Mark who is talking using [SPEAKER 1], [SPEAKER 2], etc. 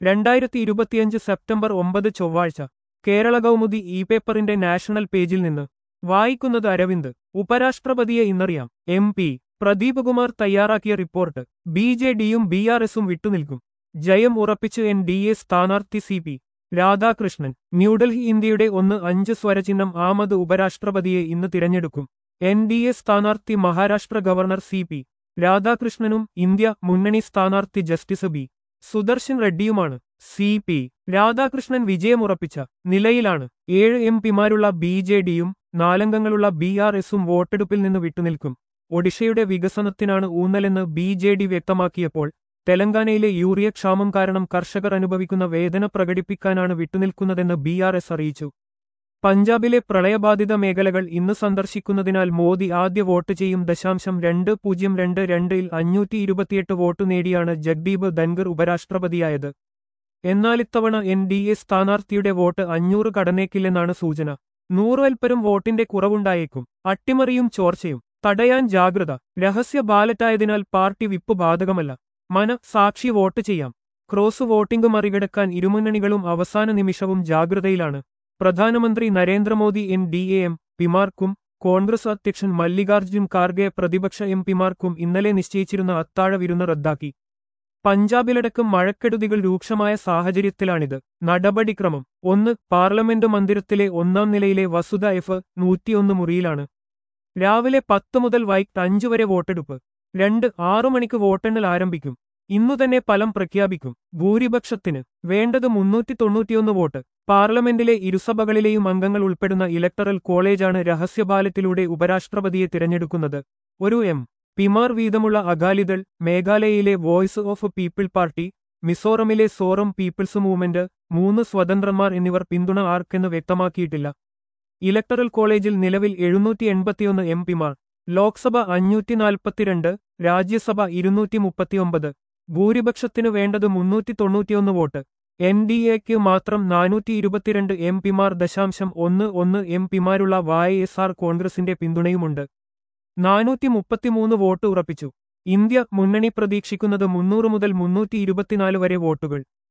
[SPEAKER 1] രണ്ടായിരത്തി ഇരുപത്തിയഞ്ച് സെപ്റ്റംബർ ഒമ്പത് ചൊവ്വാഴ്ച കേരള കൗമുദി ഇ പേപ്പറിന്റെ നാഷണൽ പേജിൽ നിന്ന് വായിക്കുന്നത് അരവിന്ദ് ഉപരാഷ്ട്രപതിയെ ഇന്നറിയാം എം പി പ്രദീപ് കുമാർ തയ്യാറാക്കിയ റിപ്പോർട്ട് ബി ജെ ഡിയും ബി ആർ എസും വിട്ടുനിൽക്കും ജയം ഉറപ്പിച്ച് എൻ ഡി എ സ്ഥാനാർത്ഥി സി പി രാധാകൃഷ്ണൻ ന്യൂഡൽഹി ഇന്ത്യയുടെ ഒന്ന് അഞ്ച് സ്വരചിഹ്നം ആമത് ഉപരാഷ്ട്രപതിയെ ഇന്ന് തിരഞ്ഞെടുക്കും എൻ ഡി എ സ്ഥാനാർത്ഥി മഹാരാഷ്ട്ര ഗവർണർ സി പി രാധാകൃഷ്ണനും ഇന്ത്യ മുന്നണി സ്ഥാനാർത്ഥി ജസ്റ്റിസ് ബി സുദർശൻ റെഡ്ഡിയുമാണ് സി പി രാധാകൃഷ്ണൻ വിജയമുറപ്പിച്ച നിലയിലാണ് ഏഴ് എം പിമാരുള്ള ബി ജെ ഡിയും നാലംഗങ്ങളുള്ള ബി ആർ എസും വോട്ടെടുപ്പിൽ നിന്ന് വിട്ടുനിൽക്കും ഒഡീഷയുടെ വികസനത്തിനാണ് ഊന്നലെന്ന് ബി ജെ ഡി വ്യക്തമാക്കിയപ്പോൾ തെലങ്കാനയിലെ യൂറിയ ക്ഷാമം കാരണം കർഷകർ അനുഭവിക്കുന്ന വേദന പ്രകടിപ്പിക്കാനാണ് വിട്ടുനിൽക്കുന്നതെന്ന് ബി ആർ എസ് അറിയിച്ചു പഞ്ചാബിലെ പ്രളയബാധിത മേഖലകൾ ഇന്ന് സന്ദർശിക്കുന്നതിനാൽ മോദി ആദ്യ വോട്ട് ചെയ്യും ദശാംശം രണ്ട് പൂജ്യം രണ്ട് രണ്ടിൽ അഞ്ഞൂറ്റി ഇരുപത്തിയെട്ട് വോട്ട് നേടിയാണ് ജഗ്ദീപ് ധൻഗർ ഉപരാഷ്ട്രപതിയായത് എന്നാൽ ഇത്തവണ എൻ ഡി എ സ്ഥാനാർത്ഥിയുടെ വോട്ട് അഞ്ഞൂറ് കടന്നേക്കില്ലെന്നാണ് സൂചന നൂറുവൽപ്പരും വോട്ടിന്റെ കുറവുണ്ടായേക്കും അട്ടിമറിയും ചോർച്ചയും തടയാൻ ജാഗ്രത രഹസ്യ ബാലറ്റായതിനാൽ പാർട്ടി വിപ്പ് ബാധകമല്ല മന സാക്ഷി വോട്ട് ചെയ്യാം ക്രോസ് വോട്ടിംഗ് മറികടക്കാൻ ഇരുമുന്നണികളും അവസാന നിമിഷവും ജാഗ്രതയിലാണ് പ്രധാനമന്ത്രി Narendra Modi N D A M പിമാർക്കും കോൺഗ്രസ് അധ്യക്ഷൻ മല്ലികാർജ്ജുൻ ഖാർഗെ പ്രതിപക്ഷ എം പിമാർക്കും ഇന്നലെ നിശ്ചയിച്ചിരുന്ന അത്താഴ വിരുന്ന് റദ്ദാക്കി പഞ്ചാബിലടക്കം മഴക്കെടുതികൾ രൂക്ഷമായ സാഹചര്യത്തിലാണിത് നടപടിക്രമം ഒന്ന് പാർലമെന്റ് മന്ദിരത്തിലെ ഒന്നാം നിലയിലെ വസുധ എഫ് നൂറ്റിയൊന്ന് മുറിയിലാണ് രാവിലെ പത്ത് മുതൽ വൈകിട്ട് അഞ്ചു വരെ വോട്ടെടുപ്പ് രണ്ട് ആറു മണിക്ക് വോട്ടെണ്ണൽ ആരംഭിക്കും ഇന്നു തന്നെ ഫലം പ്രഖ്യാപിക്കും ഭൂരിപക്ഷത്തിന് വേണ്ടത് മുന്നൂറ്റി തൊണ്ണൂറ്റിയൊന്ന് വോട്ട് പാർലമെന്റിലെ ഇരുസഭകളിലെയും അംഗങ്ങൾ ഉൾപ്പെടുന്ന ഇലക്ടറൽ കോളേജാണ് രഹസ്യ ബാലറ്റിലൂടെ ഉപരാഷ്ട്രപതിയെ തിരഞ്ഞെടുക്കുന്നത് ഒരു എം പിമാർ വീതമുള്ള അകാലിദൾ മേഘാലയയിലെ വോയിസ് ഓഫ് പീപ്പിൾ പാർട്ടി മിസോറമിലെ സോറം പീപ്പിൾസ് മൂവ്മെന്റ് മൂന്ന് സ്വതന്ത്രന്മാർ എന്നിവർ പിന്തുണ ആർക്കെന്ന് വ്യക്തമാക്കിയിട്ടില്ല ഇലക്ടറൽ കോളേജിൽ നിലവിൽ എഴുന്നൂറ്റി എൺപത്തിയൊന്ന് എം പിമാർ ലോക്സഭ അഞ്ഞൂറ്റി നാൽപ്പത്തിരണ്ട് രാജ്യസഭ ഇരുന്നൂറ്റി മുപ്പത്തിയൊമ്പത് ഭൂരിപക്ഷത്തിനു വേണ്ടത് മുന്നൂറ്റി തൊണ്ണൂറ്റിയൊന്ന് വോട്ട് എൻ ഡി എക്ക് മാത്രം നാനൂറ്റി ഇരുപത്തിരണ്ട് എം പിമാർ ദശാംശം ഒന്ന് ഒന്ന് എം പിമാരുള്ള വായ എസ് ആർ കോൺഗ്രസിന്റെ പിന്തുണയുമുണ്ട് നാനൂറ്റി മുപ്പത്തിമൂന്ന് വോട്ട് ഉറപ്പിച്ചു ഇന്ത്യ മുന്നണി പ്രതീക്ഷിക്കുന്നത് മുന്നൂറ് മുതൽ മുന്നൂറ്റി ഇരുപത്തിനാല് വരെ വോട്ടുകൾ